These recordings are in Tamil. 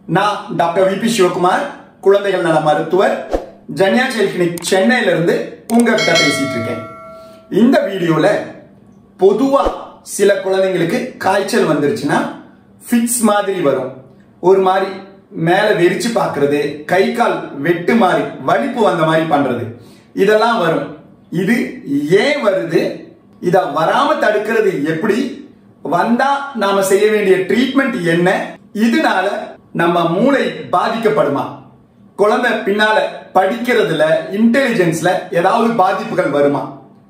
நான் டாக்டர் விபி சிவகுமார் குழந்தைகள் நல மருத்துவர் ஜன்யா செல் கிளினிக் சென்னையில இருந்து உங்ககிட்ட பேசிட்டு இருக்கேன் இந்த வீடியோல பொதுவா சில குழந்தைங்களுக்கு காய்ச்சல் வந்துருச்சுன்னா ஃபிட்ஸ் மாதிரி வரும் ஒரு மாதிரி மேல வெறிச்சு பார்க்கிறது கை கால் வெட்டு மாதிரி வலிப்பு வந்த மாதிரி பண்றது இதெல்லாம் வரும் இது ஏன் வருது இத வராம தடுக்கிறது எப்படி வந்தா நாம செய்ய வேண்டிய ட்ரீட்மெண்ட் என்ன இதனால நம்ம மூளை பாதிக்கப்படுமா குழந்தை பின்னால படிக்கிறதுல இன்டெலிஜென்ஸ்ல ஏதாவது பாதிப்புகள் வருமா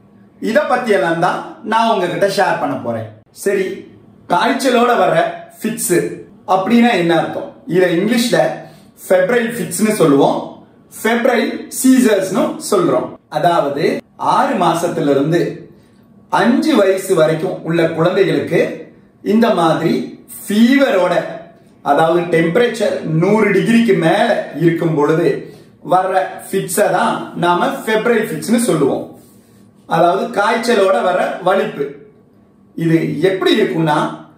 இத பத்தி எல்லாம் தான் நான் உங்ககிட்ட ஷேர் பண்ண போறேன் சரி காய்ச்சலோட வர ஃபிட்ஸ் அப்படின்னா என்ன அர்த்தம் இத இங்கிலீஷ்ல ஃபெப்ரைல் ஃபிட்ஸ்னு சொல்லுவோம் ஃபெப்ரைல் சீசர்ஸ்னு சொல்றோம் அதாவது ஆறு மாசத்துல இருந்து அஞ்சு வயசு வரைக்கும் உள்ள குழந்தைகளுக்கு இந்த மாதிரி ஃபீவரோட அதாவது டெம்பரேச்சர் நூறு டிகிரிக்கு மேல இருக்கும் பொழுது வர்ற ஃபிட்ஸை தான் நாம ஃபெப்ரைல் ஃபிட்ஸ்னு சொல்லுவோம் அதாவது காய்ச்சலோட வர வலிப்பு இது எப்படி இருக்கும்னா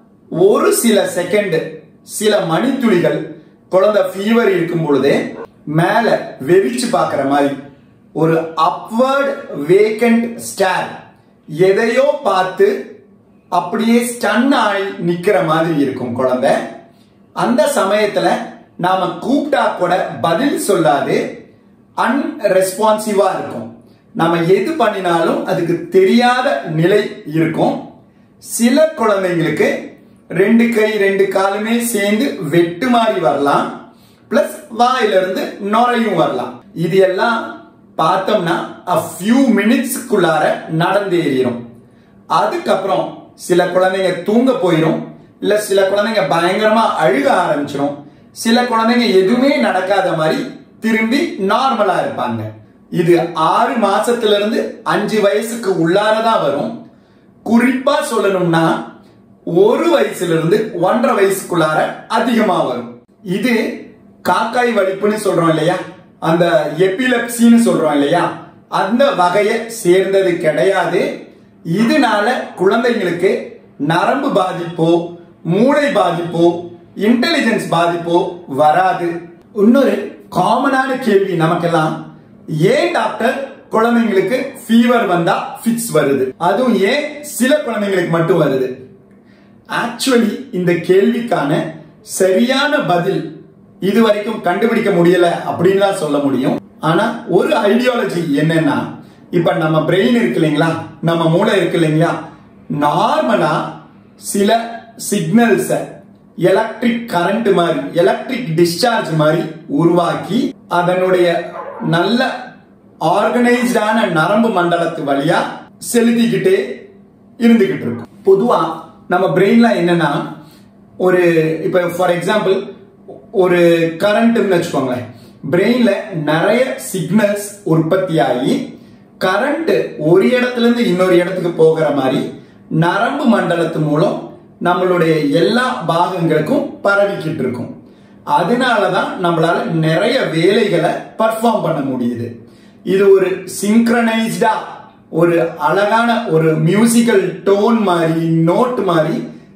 ஒரு சில செகண்ட் சில மணித்துளிகள் குழந்தை ஃபீவர் இருக்கும் பொழுதே மேல வெறிச்சு பார்க்குற மாதிரி ஒரு அப்வர்ட் வேக்கண்ட் ஸ்டார் எதையோ பார்த்து அப்படியே ஸ்டன் ஆகி நிக்கிற மாதிரி இருக்கும் குழந்தை அந்த சமயத்துல நாம கூப்பிட்டா கூட பதில் சொல்லாது அன்ரெஸ்பான்சிவா இருக்கும் நம்ம எது பண்ணினாலும் அதுக்கு தெரியாத நிலை இருக்கும் சில குழந்தைங்களுக்கு ரெண்டு கை ரெண்டு காலுமே சேர்ந்து வெட்டு மாதிரி வரலாம் பிளஸ் வாயிலிருந்து நுரையும் வரலாம் இது எல்லாம் பார்த்தோம்னா a few மினிட்ஸ்க்குள்ளார நடந்து ஏறிடும் அதுக்கப்புறம் சில குழந்தைங்க தூங்க போயிடும் இல்ல சில குழந்தைங்க பயங்கரமா அழுக ஆரம்பிச்சிடும் சில குழந்தைங்க எதுவுமே நடக்காத மாதிரி திரும்பி நார்மலா இருப்பாங்க இது ஆறு மாசத்துல இருந்து அஞ்சு வயசுக்கு உள்ளாரதான் வரும் குறிப்பா சொல்லணும்னா ஒரு வயசுல இருந்து ஒன்றரை வயசுக்குள்ளார அதிகமா வரும் இது காக்காய் வலிப்புன்னு சொல்றோம் இல்லையா அந்த எபிலப்சின்னு சொல்றோம் இல்லையா அந்த வகையை சேர்ந்தது கிடையாது இதனால குழந்தைங்களுக்கு நரம்பு பாதிப்போ மூளை பாதிப்போ இன்டெலிஜென்ஸ் பாதிப்போ வராது இன்னொரு காமனான கேள்வி நமக்கெல்லாம் ஏன் டாக்டர் குழந்தைங்களுக்கு ஃபீவர் வந்தா ஃபிக்ஸ் வருது அதுவும் ஏன் சில குழந்தைங்களுக்கு மட்டும் வருது ஆக்சுவலி இந்த கேள்விக்கான சரியான பதில் இது வரைக்கும் கண்டுபிடிக்க முடியல அப்படின்னு தான் சொல்ல முடியும் ஆனா ஒரு ஐடியாலஜி என்னன்னா இப்ப நம்ம பிரெயின் இருக்கு இல்லைங்களா நம்ம மூளை இருக்கு இல்லைங்களா நார்மலா சில சிக்னல்ஸ எலக்ட்ரிக் கரண்ட் மாதிரி எலக்ட்ரிக் டிஸ்சார்ஜ் மாதிரி உருவாக்கி அதனுடைய நல்ல ஆர்கனைஸ்டான நரம்பு மண்டலத்து வழியா செலுத்திக்கிட்டே இருந்துகிட்டு இருக்கும் பொதுவா நம்ம பிரெயின்ல என்னன்னா ஒரு இப்ப ஃபார் எக்ஸாம்பிள் ஒரு கரண்ட்னு வச்சுக்கோங்களேன் பிரெயின்ல நிறைய சிக்னல்ஸ் உற்பத்தி ஆகி கரண்ட் ஒரு இடத்துல இருந்து இன்னொரு இடத்துக்கு போகிற மாதிரி நரம்பு மண்டலத்து மூலம் நம்மளுடைய எல்லா பாகங்களுக்கும் பரவிக்கிட்டு இருக்கும் அதனாலதான் நம்மளால நிறைய வேலைகளை பர்ஃபார்ம் பண்ண முடியுது இது ஒரு சிங்க்ரனைஸ்டா ஒரு அழகான ஒரு மியூசிக்கல் டோன் மாதிரி நோட் மாதிரி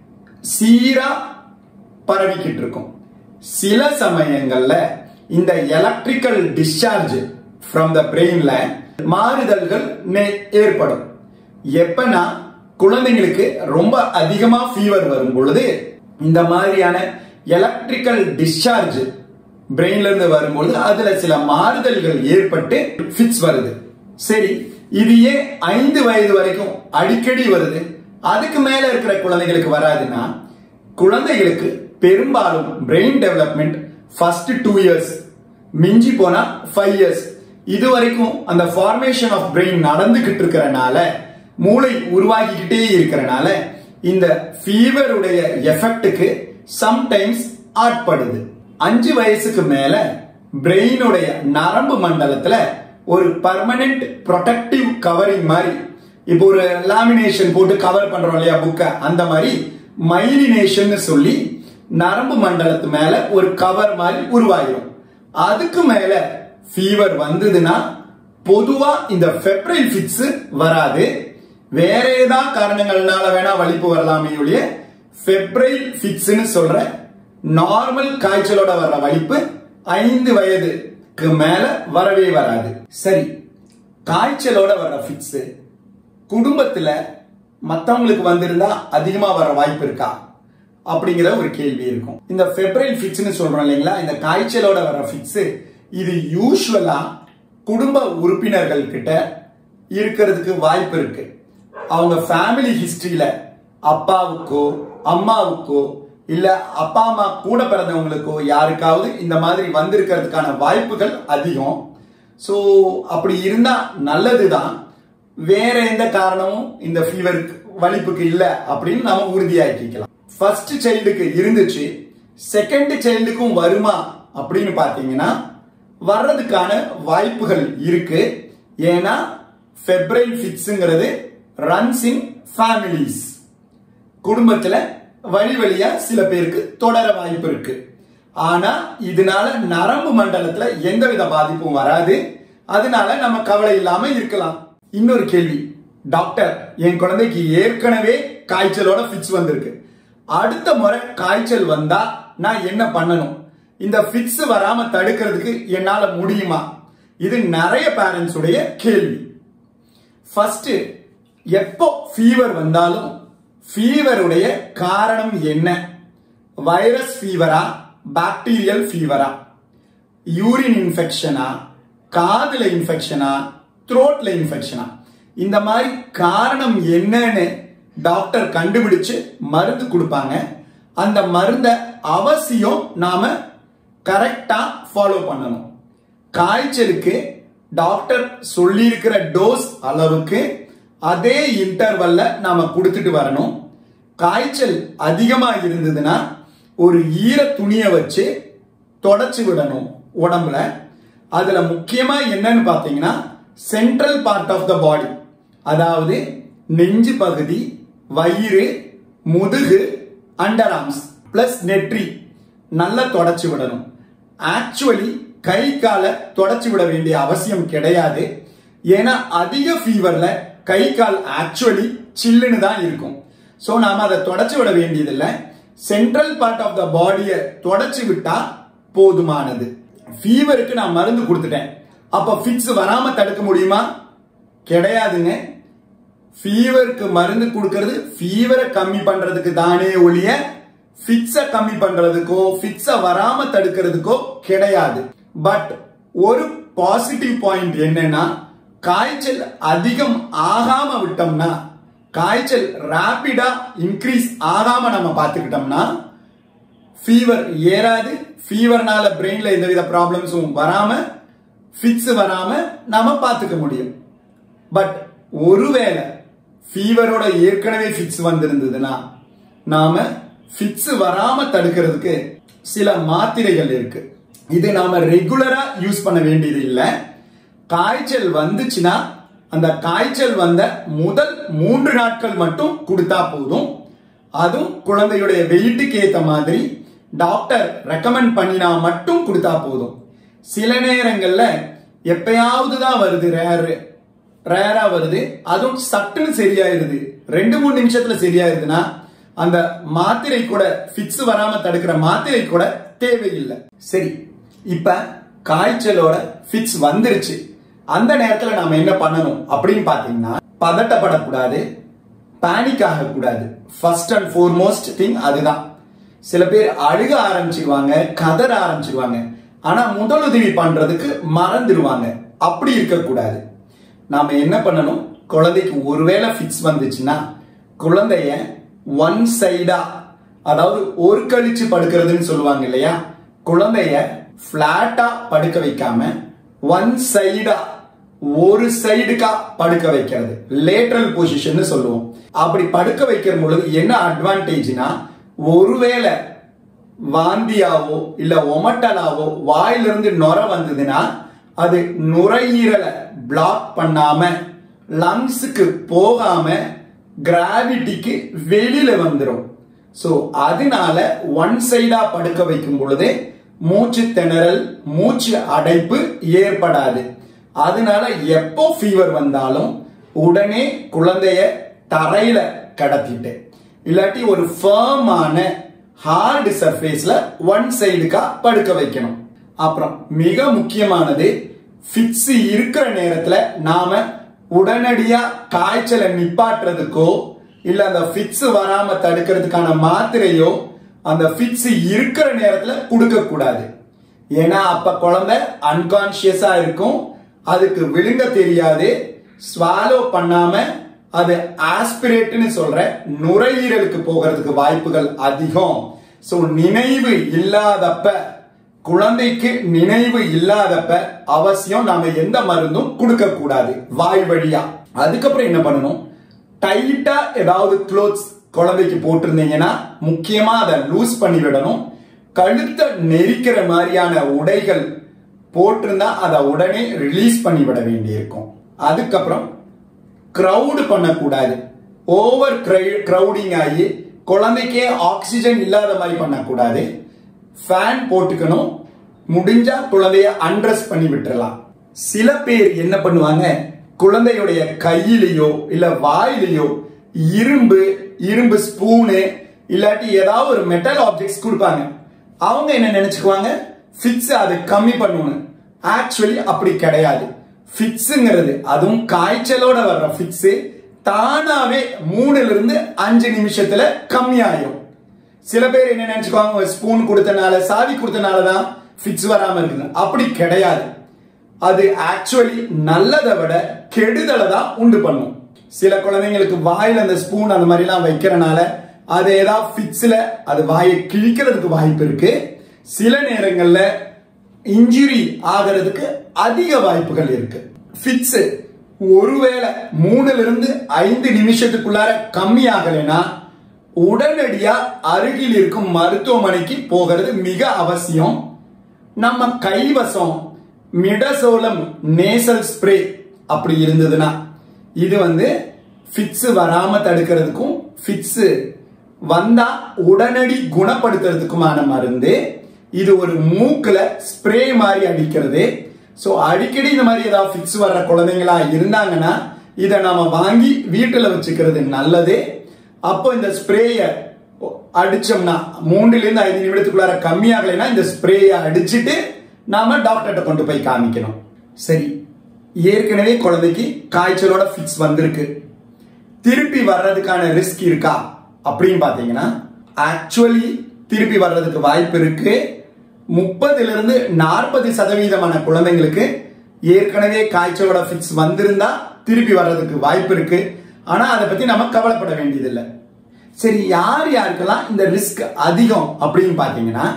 சீரா பரவிக்கிட்டு இருக்கும் சில சமயங்கள்ல இந்த எலக்ட்ரிக்கல் டிஸ்சார்ஜ் ஃப்ரம் த பிரெயின்ல மாறுதல்கள் ஏற்படும் எப்பனா குழந்தைங்களுக்கு ரொம்ப அதிகமா ஃபீவர் வரும் பொழுது இந்த மாதிரியான எலக்ட்ரிக்கல் டிஸ்சார்ஜ் பிரெயின்ல இருந்து வரும்பொழுது அதுல சில மாறுதல்கள் ஏற்பட்டு ஃபிட்ஸ் வருது சரி இது ஏன் ஐந்து வயது வரைக்கும் அடிக்கடி வருது அதுக்கு மேல இருக்கிற குழந்தைகளுக்கு வராதுன்னா குழந்தைகளுக்கு பெரும்பாலும் brain development first two years மிஞ்சி போனா ஃபைவ் இயர்ஸ் இது வரைக்கும் அந்த ஃபார்மேஷன் ஆஃப் பிரெயின் நடந்துகிட்டு இருக்கிறனால மூளை உருவாகிக்கிட்டே இருக்கிறனால இந்த ஃபீவருடைய எஃபெக்டுக்கு சம்டைம்ஸ் ஆட்படுது அஞ்சு வயசுக்கு மேல பிரெயினுடைய நரம்பு மண்டலத்துல ஒரு பர்மனன்ட் ப்ரொடெக்டிவ் கவரிங் மாதிரி இப்போ ஒரு லாமினேஷன் போட்டு கவர் பண்றோம் இல்லையா புக்கை அந்த மாதிரி மைலினேஷன் சொல்லி நரம்பு மண்டலத்து மேல ஒரு கவர் மாதிரி உருவாகிடும் அதுக்கு மேல ஃபீவர் வந்ததுன்னா பொதுவா இந்த ஃபெப்ரைல் ஃபிட்ஸ் வராது வேற ஏதாவது காரணங்கள்னால வேணா வலிப்பு வரலாமே ஒழிய ஃபெப்ரைல் ஃபிட்ஸ்னு சொல்ற நார்மல் காய்ச்சலோட வர்ற வலிப்பு ஐந்து வயதுக்கு மேல வரவே வராது சரி காய்ச்சலோட வர்ற ஃபிட்ஸ் குடும்பத்துல மத்தவங்களுக்கு வந்திருந்தா அதிகமா வர வாய்ப்பு இருக்கா அப்படிங்கிற ஒரு கேள்வி இருக்கும் இந்த ஃபெப்ரைல் ஃபிட்ஸ்னு சொல்றோம் இல்லைங்களா இந்த காய்ச்சலோட வர ஃபிட்ஸ் இது யூஸ்வலா குடும்ப உறுப்பினர்கள் கிட்ட இருக்கிறதுக்கு வாய்ப்பு இருக்கு அவங்க ஃபேமிலி ஹிஸ்டரியில அப்பாவுக்கோ அம்மாவுக்கோ இல்ல அப்பா அம்மா கூட பிறந்தவங்களுக்கோ யாருக்காவது இந்த மாதிரி வந்திருக்கிறதுக்கான வாய்ப்புகள் அதிகம் ஸோ அப்படி இருந்தா நல்லதுதான் வேற எந்த காரணமும் இந்த ஃபீவருக்கு வலிப்புக்கு இல்ல அப்படின்னு நாம உறுதியாக்கிக்கலாம் ஃபர்ஸ்ட் சைல்டுக்கு இருந்துச்சு செகண்ட் சைல்டுக்கும் வருமா அப்படின்னு பாத்தீங்கன்னா வர்றதுக்கான வாய்ப்புகள் இருக்கு ஏன்னா ஃபெப்ரைல் ஃபிட்ஸுங்கிறது ரன்ஸ் இன் ஃபேமிலிஸ் குடும்பத்துல வழி வழியா சில பேருக்கு தொடர வாய்ப்பு இருக்கு ஆனா இதனால நரம்பு மண்டலத்துல எந்தவித பாதிப்பும் வராது அதனால நம்ம கவலை இல்லாம இருக்கலாம் இன்னொரு கேள்வி டாக்டர் என் குழந்தைக்கு ஏற்கனவே காய்ச்சலோட ஃபிட்ஸ் வந்திருக்கு அடுத்த முறை காய்ச்சல் வந்தா நான் என்ன பண்ணணும் இந்த ஃபிட்ஸ் வராம தடுக்கிறதுக்கு என்னால முடியுமா இது நிறைய பேரண்ட்ஸ் உடைய கேள்வி ஃபர்ஸ்ட் எப்போ ஃபீவர் வந்தாலும் ஃபீவருடைய காரணம் என்ன வைரஸ் ஃபீவரா பாக்டீரியல் ஃபீவரா யூரின் இன்ஃபெக்ஷனா காதுல இன்ஃபெக்ஷனா த்ரோட்ல இன்ஃபெக்ஷனா இந்த மாதிரி காரணம் என்னன்னு டாக்டர் கண்டுபிடிச்சு மருந்து கொடுப்பாங்க அந்த மருந்தை அவசியம் நாம கரெக்டா ஃபாலோ பண்ணணும் காய்ச்சலுக்கு டாக்டர் சொல்லியிருக்கிற டோஸ் அளவுக்கு அதே இன்டர்வல்ல நாம கொடுத்துட்டு வரணும் காய்ச்சல் அதிகமா இருந்ததுன்னா ஒரு ஈர துணியை வச்சு தொடச்சு விடணும் உடம்புல அதுல முக்கியமா என்னன்னு பாத்தீங்கன்னா central part of the body அதாவது நெஞ்சு பகுதி வயிறு முதுகு அண்டர் ஆர்ம்ஸ் பிளஸ் நெற்றி நல்லா தொடச்சு விடணும் ஆக்சுவலி கை காலை தொடச்சு விட வேண்டிய அவசியம் கிடையாது ஏன்னா அதிக ஃபீவர்ல கை கால் ஆக்சுவலி சில்லுன்னு தான் இருக்கும் ஸோ நாம அதை தொடச்சு விட வேண்டியதில்லை சென்ட்ரல் பார்ட் ஆஃப் த பாடியை தொடச்சு விட்டா போதுமானது ஃபீவருக்கு நான் மருந்து கொடுத்துட்டேன் அப்ப ஃபிட்ஸ் வராம தடுக்க முடியுமா கிடையாதுங்க ஃபீவருக்கு மருந்து கொடுக்கறது ஃபீவரை கம்மி பண்றதுக்கு தானே ஒழிய ஃபிட்ஸ கம்மி பண்றதுக்கோ ஃபிட்ஸ வராம தடுக்கிறதுக்கோ கிடையாது பட் ஒரு பாசிட்டிவ் பாயிண்ட் என்னன்னா காய்ச்சல் அதிகம் ஆகாம விட்டோம்னா காய்ச்சல் ரேபிடா இன்க்ரீஸ் ஆகாம நம்ம பார்த்துக்கிட்டோம்னா ஃபீவர் ஏறாது ஃபீவர்னால பிரெயின்ல எந்தவித ப்ராப்ளம்ஸும் வராம ஃபிட்ஸ் வராம நாம பார்த்துக்க முடியும் பட் ஒருவேளை ஃபீவரோட ஏற்கனவே ஃபிட்ஸ் வந்திருந்ததுன்னா நாம ஃபிட்ஸ் வராம தடுக்கிறதுக்கு சில மாத்திரைகள் இருக்கு இது நாம ரெகுலரா யூஸ் பண்ண வேண்டியது இல்லை காய்ச்சல் வந்துச்சுன்னா அந்த காய்ச்சல் வந்த முதல் மூன்று நாட்கள் மட்டும் கொடுத்தா போதும் அதுவும் குழந்தையுடைய வெயிட்டுக்கு ஏத்த மாதிரி டாக்டர் ரெக்கமெண்ட் பண்ணினா மட்டும் கொடுத்தா போதும் சில நேரங்கள்ல எப்பயாவது தான் வருது ரேரு ரேரா வருது அதுவும் சட்டுன்னு சரியாயிருது ரெண்டு மூணு நிமிஷத்துல சரியாயிருதுன்னா அந்த மாத்திரை கூட ஃபிக்ஸ் வராம தடுக்கிற மாத்திரை கூட தேவையில்லை சரி இப்ப காய்ச்சலோட ஃபிக்ஸ் வந்துருச்சு அந்த நேரத்துல நாம என்ன பண்ணணும் அப்படின்னு பாத்தீங்கன்னா பதட்டப்படக்கூடாது பேனிக் ஆகக்கூடாது ஃபர்ஸ்ட் அண்ட் ஃபோர்மோஸ்ட் திங் அதுதான் சில பேர் அழுக ஆரம்பிச்சிருவாங்க கதற ஆரம்பிச்சிருவாங்க ஆனா முதலுதவி பண்றதுக்கு மறந்துடுவாங்க அப்படி இருக்கக்கூடாது நாம என்ன பண்ணணும் குழந்தைக்கு ஒருவேளை ஃபிக்ஸ் வந்துச்சுன்னா குழந்தைய ஒன் சைடா அதாவது ஒரு கழிச்சு படுக்கிறதுன்னு சொல்லுவாங்க இல்லையா குழந்தைய பிளாட்டா படுக்க வைக்காம ஒன் சைடா ஒரு சைடுக்கா படுக்க வைக்கிறது லேட்ரல் பொசிஷன் சொல்லுவோம் அப்படி படுக்க வைக்கிற பொழுது என்ன அட்வான்டேஜ்னா ஒருவேளை வாந்தியாவோ இல்ல ஒமட்டலாவோ வாயிலிருந்து நுர வந்ததுன்னா அது நுரையீரலை பிளாக் பண்ணாம லங்ஸுக்கு போகாம கிராவிட்டிக்கு வெளியில வந்துடும் ஸோ அதனால ஒன் சைடா படுக்க வைக்கும் பொழுது மூச்சு திணறல் மூச்சு அடைப்பு ஏற்படாது அதனால எப்போ ஃபீவர் வந்தாலும் உடனே குழந்தைய தரையில கடத்திட்டு இல்லாட்டி ஒரு ஃபேமான ஹார்டு சர்ஃபேஸ்ல ஒன் சைடுக்கா படுக்க வைக்கணும் அப்புறம் மிக முக்கியமானது ஃபிக்ஸ் இருக்கிற நேரத்துல நாம உடனடியா காய்ச்சலை நிப்பாட்டுறதுக்கோ இல்ல அந்த ஃபிக்ஸ் வராம தடுக்கிறதுக்கான மாத்திரையோ அந்த ஃபிக்ஸ் இருக்கிற நேரத்துல கொடுக்க கூடாது ஏன்னா அப்ப குழந்தை அன்கான்சியஸா இருக்கும் அதுக்கு விழுங்க தெரியாது ஸ்வாலோ பண்ணாம அது ஆஸ்பிரேட்னு சொல்ற நுரையீரலுக்கு போகிறதுக்கு வாய்ப்புகள் அதிகம் சோ நினைவு இல்லாதப்ப குழந்தைக்கு நினைவு இல்லாதப்ப அவசியம் நாம எந்த மருந்தும் கொடுக்க கூடாது வாய் வழியா அதுக்கப்புறம் என்ன பண்ணணும் டைட்டா ஏதாவது க்ளோத்ஸ் குழந்தைக்கு போட்டிருந்தீங்கன்னா முக்கியமா அதை லூஸ் பண்ணி விடணும் கழுத்தை நெரிக்கிற மாதிரியான உடைகள் போட்டிருந்தா அதை உடனே ரிலீஸ் பண்ணி விட வேண்டியிருக்கும் அதுக்கப்புறம் கிரவுடு பண்ணக்கூடாது ஓவர் கிரவுடிங் ஆகி குழந்தைக்கே ஆக்சிஜன் இல்லாத மாதிரி பண்ணக்கூடாது ஃபேன் போட்டுக்கணும் முடிஞ்சா குழந்தைய அண்ட்ரஸ் பண்ணி விட்டுறலாம் சில பேர் என்ன பண்ணுவாங்க குழந்தையுடைய கையிலேயோ இல்ல வாயிலையோ இரும்பு இரும்பு ஸ்பூனு இல்லாட்டி ஏதாவது ஒரு மெட்டல் ஆப்ஜெக்ட்ஸ் கொடுப்பாங்க அவங்க என்ன நினைச்சுக்குவாங்க ஃபிக்ஸ் அது கம்மி பண்ணணும் ஆக்சுவலி அப்படி கிடையாது ஃபிக்ஸுங்கிறது அதுவும் காய்ச்சலோட வர்ற ஃபிக்ஸ் தானாவே மூணுல இருந்து அஞ்சு நிமிஷத்துல கம்மியாயிரும் சில பேர் என்ன நினைச்சுக்குவாங்க ஸ்பூன் கொடுத்தனால சாவி கொடுத்தனால தான் ஃபிக்ஸ் வராம இருக்குது அப்படி கிடையாது அது ஆக்சுவலி நல்லதை விட கெடுதலை தான் உண்டு பண்ணும் சில குழந்தைங்களுக்கு வாயில அந்த ஸ்பூன் அந்த மாதிரி எல்லாம் வைக்கிறனால அது ஏதாவது ஃபிக்ஸ்ல அது வாயை கிழிக்கிறதுக்கு வாய்ப்பு இருக்கு சில நேரங்கள்ல இன்ஜுரி ஆகிறதுக்கு அதிக வாய்ப்புகள் இருக்கு ஃபிக்ஸ் ஒருவேளை மூணுல இருந்து ஐந்து நிமிஷத்துக்குள்ளார கம்மி ஆகலைன்னா உடனடியா அருகில் இருக்கும் மருத்துவமனைக்கு போகிறது மிக அவசியம் நம்ம கைவசம் மிடசோலம் நேசல் ஸ்ப்ரே அப்படி இருந்ததுன்னா இது வந்து ஃபிக்ஸ் வராம தடுக்கிறதுக்கும் ஃபிக்ஸ் வந்தா உடனடி குணப்படுத்துறதுக்குமான மருந்து இது ஒரு மூக்குல ஸ்ப்ரே மாதிரி அடிக்கிறது ஸோ அடிக்கடி இந்த மாதிரி ஏதாவது ஃபிக்ஸ் வர்ற குழந்தைங்களா இருந்தாங்கன்னா இதை நாம வாங்கி வீட்டில் வச்சுக்கிறது நல்லது அப்போ இந்த ஸ்ப்ரேயை அடிச்சோம்னா மூன்றுல இருந்து ஐந்து நிமிடத்துக்குள்ளார கம்மியாகலைன்னா இந்த ஸ்ப்ரேயை அடிச்சுட்டு நாம டாக்டர்கிட்ட கொண்டு போய் காமிக்கணும் சரி ஏற்கனவே குழந்தைக்கு காய்ச்சலோட ஃபிக்ஸ் வந்திருக்கு திருப்பி வர்றதுக்கான ரிஸ்க் இருக்கா அப்படின்னு பாத்தீங்கன்னா ஆக்சுவலி திருப்பி வர்றதுக்கு வாய்ப்பு இருக்கு முப்பதுல இருந்து நாற்பது சதவீதமான குழந்தைங்களுக்கு ஏற்கனவே காய்ச்சலோட ஃபிக்ஸ் வந்திருந்தா திருப்பி வர்றதுக்கு வாய்ப்பு இருக்கு ஆனா அதை பத்தி நம்ம கவலைப்பட வேண்டியதில்லை சரி யார் யாருக்கெல்லாம் இந்த ரிஸ்க் அதிகம் அப்படின்னு பாத்தீங்கன்னா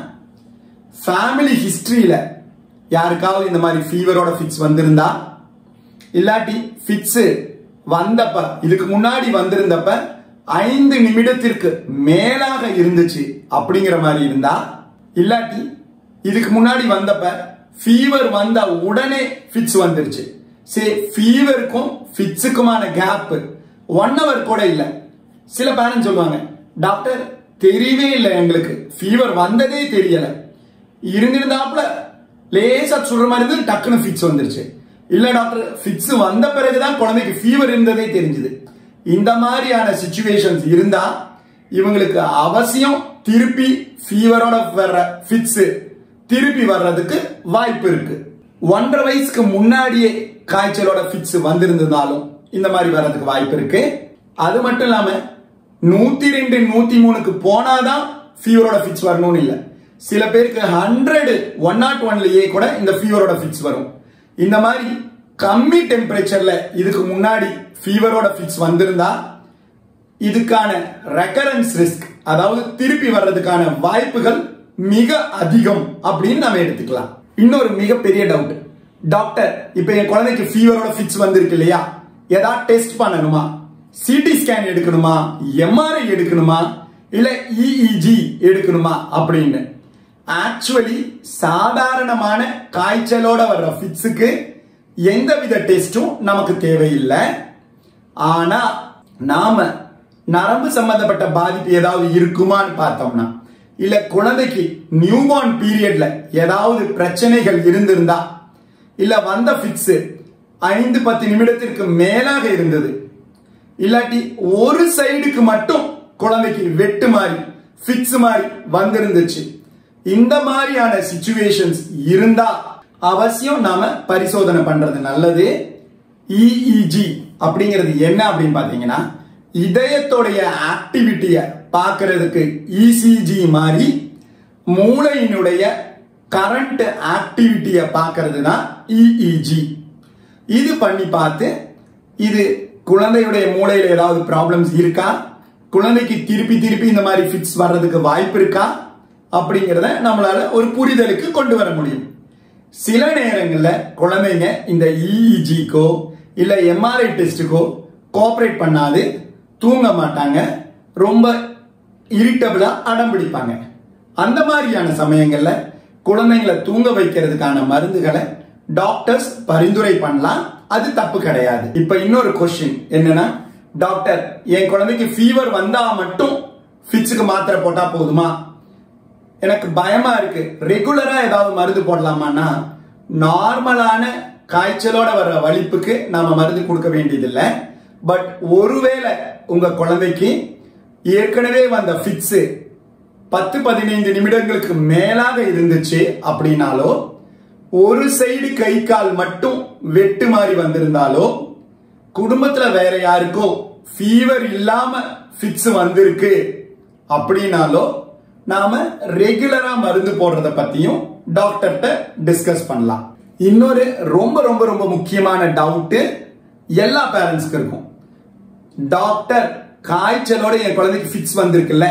ஃபேமிலி ஹிஸ்டரியில யாருக்காவது இந்த மாதிரி ஃபீவரோட ஃபிக்ஸ் வந்திருந்தா இல்லாட்டி ஃபிக்ஸ் வந்தப்ப இதுக்கு முன்னாடி வந்திருந்தப்ப ஐந்து நிமிடத்திற்கு மேலாக இருந்துச்சு அப்படிங்கிற மாதிரி இருந்தா இல்லாட்டி இதுக்கு முன்னாடி வந்தப்ப ஃபீவர் வந்த உடனே ஃபிட்ஸ் வந்துருச்சு சரி ஃபீவருக்கும் ஃபிட்ஸுக்குமான கேப் ஒன் ஹவர் கூட இல்லை சில பேரண்ட்ஸ் சொல்லுவாங்க டாக்டர் தெரியவே இல்லை எங்களுக்கு ஃபீவர் வந்ததே தெரியல இருந்திருந்தாப்புல லேசா சுடுற மாதிரி இருந்து டக்குன்னு ஃபிக்ஸ் வந்துருச்சு இல்ல டாக்டர் ஃபிக்ஸ் வந்த பிறகுதான் குழந்தைக்கு ஃபீவர் இருந்ததே தெரிஞ்சது இந்த மாதிரியான சுச்சுவேஷன்ஸ் இருந்தா இவங்களுக்கு அவசியம் திருப்பி ஃபீவரோட வர்ற ஃபிக்ஸ் திருப்பி வர்றதுக்கு வாய்ப்பு இருக்கு ஒன்றரை வயசுக்கு முன்னாடியே காய்ச்சலோட ஃபிக்ஸ் வந்திருந்ததாலும் இந்த மாதிரி வர்றதுக்கு வாய்ப்பு இருக்கு அது மட்டும் இல்லாம நூத்தி ரெண்டு நூத்தி மூணுக்கு போனாதான் ஃபீவரோட ஃபிக்ஸ் வரணும்னு இல்லை சில பேருக்கு ஹண்ட்ரட் ஒன் நாட் ஒன்லயே கூட இந்த ஃபீவரோட ஃபிக்ஸ் வரும் இந்த மாதிரி கம்மி டெம்பரேச்சர்ல இதுக்கு முன்னாடி ஃபீவரோட ஃபிக்ஸ் வந்திருந்தா இதுக்கான ரெக்கரன்ஸ் ரிஸ்க் அதாவது திருப்பி வர்றதுக்கான வாய்ப்புகள் மிக அதிகம் அப்படின்னு நம்ம எடுத்துக்கலாம் இன்னொரு மிகப்பெரிய டவுட் டாக்டர் இப்ப என் குழந்தைக்கு ஃபீவரோட ஃபிக்ஸ் வந்திருக்கு இல்லையா ஏதாவது டெஸ்ட் பண்ணணுமா சிடி ஸ்கேன் எடுக்கணுமா எம்ஆர்ஐ எடுக்கணுமா இல்ல இஇஜி எடுக்கணுமா அப்படின்னு ஆக்சுவலி சாதாரணமான காய்ச்சலோட வர்ற ஃபிக்ஸுக்கு எந்தவித டெஸ்டும் நமக்கு தேவையில்லை ஆனா நாம நரம்பு சம்பந்தப்பட்ட பாதிப்பு ஏதாவது இருக்குமான்னு பார்த்தோம்னா இல்ல குழந்தைக்கு நியூபார்ன் பீரியட்ல ஏதாவது பிரச்சனைகள் இருந்திருந்தா இல்ல வந்த ஃபிக்ஸ் ஐந்து பத்து நிமிடத்திற்கு மேலாக இருந்தது இல்லாட்டி ஒரு சைடுக்கு மட்டும் குழந்தைக்கு வெட்டு மாதிரி ஃபிட்ஸ் மாதிரி வந்திருந்துச்சு இந்த மாதிரியான சுச்சுவேஷன்ஸ் இருந்தா அவசியம் நாம பரிசோதனை பண்றது நல்லது இஇஜி அப்படிங்கிறது என்ன அப்படின்னு பாத்தீங்கன்னா இதயத்தோடைய ஆக்டிவிட்டியை பார்க்கறதுக்கு இசிஜி மாதிரி மூளையினுடைய கரண்ட் ஆக்டிவிட்டியை பார்க்கறது தான் இஇஜி இது பண்ணி பார்த்து இது குழந்தையுடைய மூளையில ஏதாவது ப்ராப்ளம்ஸ் இருக்கா குழந்தைக்கு திருப்பி திருப்பி இந்த மாதிரி ஃபிட்ஸ் வர்றதுக்கு வாய்ப்பு இருக்கா அப்படிங்கிறத நம்மளால ஒரு புரிதலுக்கு கொண்டு வர முடியும் சில நேரங்களில் குழந்தைங்க இந்த இஇஜிக்கோ இல்ல எம்ஆர்ஐ டெஸ்ட்டுக்கோ கோஆப்ரேட் பண்ணாது தூங்க மாட்டாங்க ரொம்ப இரிட்டபிளா அடம் பிடிப்பாங்க அந்த மாதிரியான சமயங்கள்ல குழந்தைங்களை தூங்க வைக்கிறதுக்கான மருந்துகளை டாக்டர்ஸ் பரிந்துரை பண்ணலாம் அது தப்பு கிடையாது இப்ப இன்னொரு கொஸ்டின் என்னன்னா டாக்டர் என் குழந்தைக்கு ஃபீவர் வந்தா மட்டும் ஃபிட்ஸுக்கு மாத்திரை போட்டா போதுமா எனக்கு பயமா இருக்கு ரெகுலரா ஏதாவது மருந்து போடலாமான்னா நார்மலான காய்ச்சலோட வர்ற வலிப்புக்கு நாம மருந்து கொடுக்க வேண்டியதில்லை பட் ஒருவேளை உங்க குழந்தைக்கு ஏற்கனவே வந்த ஃபிட்ஸ் பத்து பதினைந்து நிமிடங்களுக்கு மேலாக இருந்துச்சு அப்படின்னாலோ ஒரு சைடு கை கால் மட்டும் வெட்டு மாதிரி வந்திருந்தாலோ குடும்பத்துல வேற யாருக்கோ ஃபீவர் இல்லாம ஃபிட்ஸ் வந்திருக்கு அப்படின்னாலோ நாம ரெகுலரா மருந்து போடுறத பத்தியும் டாக்டர்கிட்ட டிஸ்கஸ் பண்ணலாம் இன்னொரு ரொம்ப ரொம்ப ரொம்ப முக்கியமான டவுட் எல்லா பேரண்ட்ஸ்க்கு இருக்கும் டாக்டர் காய்ச்சலோட என் குழந்தைக்கு ஃபிக்ஸ் வந்திருக்குல்ல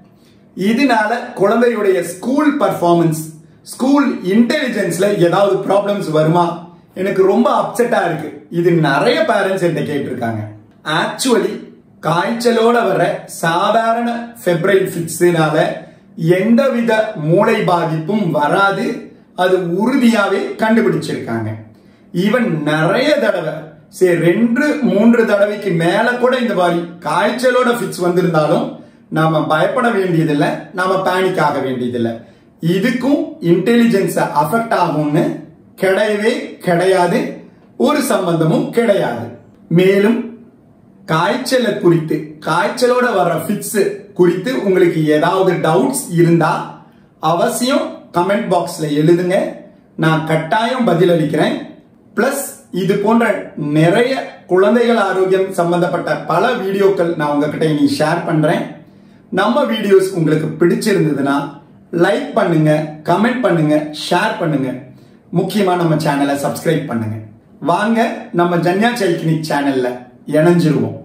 இதனால குழந்தையுடைய ஸ்கூல் பர்ஃபார்மன்ஸ் ஸ்கூல் இன்டெலிஜென்ஸ்ல ஏதாவது ப்ராப்ளம்ஸ் வருமா எனக்கு ரொம்ப அப்செட்டா இருக்கு இது நிறைய பேரண்ட்ஸ் என்கிட்ட கேட்டிருக்காங்க ஆக்சுவலி காய்ச்சலோட வர சாதாரண ஃபெப்ரைல் ஃபிக்ஸ்னால எந்தவித மூளை பாதிப்பும் வராது அது உறுதியாவே கண்டுபிடிச்சிருக்காங்க ஈவன் நிறைய தடவை சரி ரெண்டு மூன்று தடவைக்கு மேல கூட இந்த மாதிரி காய்ச்சலோட ஃபிக்ஸ் வந்திருந்தாலும் நாம பயப்பட வேண்டியதில்லை நாம பேனிக் ஆக வேண்டியதில்லை இதுக்கும் இன்டெலிஜென்ஸ் அஃபெக்ட் ஆகும்னு கிடையவே கிடையாது ஒரு சம்பந்தமும் கிடையாது மேலும் காய்ச்சலை குறித்து காய்ச்சலோட வர ஃபிக்ஸ் குறித்து உங்களுக்கு ஏதாவது டவுட்ஸ் இருந்தா அவசியம் கமெண்ட் பாக்ஸ்ல எழுதுங்க நான் கட்டாயம் பதிலளிக்கிறேன் பிளஸ் இது போன்ற நிறைய குழந்தைகள் ஆரோக்கியம் சம்பந்தப்பட்ட பல வீடியோக்கள் நான் உங்ககிட்ட இனி ஷேர் பண்றேன் நம்ம வீடியோஸ் உங்களுக்கு பிடிச்சிருந்ததுன்னா லைக் பண்ணுங்க கமெண்ட் பண்ணுங்க ஷேர் பண்ணுங்க முக்கியமா நம்ம சேனலை சப்ஸ்கிரைப் பண்ணுங்க வாங்க நம்ம ஜன்யா சைக்கினிக் சேனல்ல இணைஞ்சிருவோம்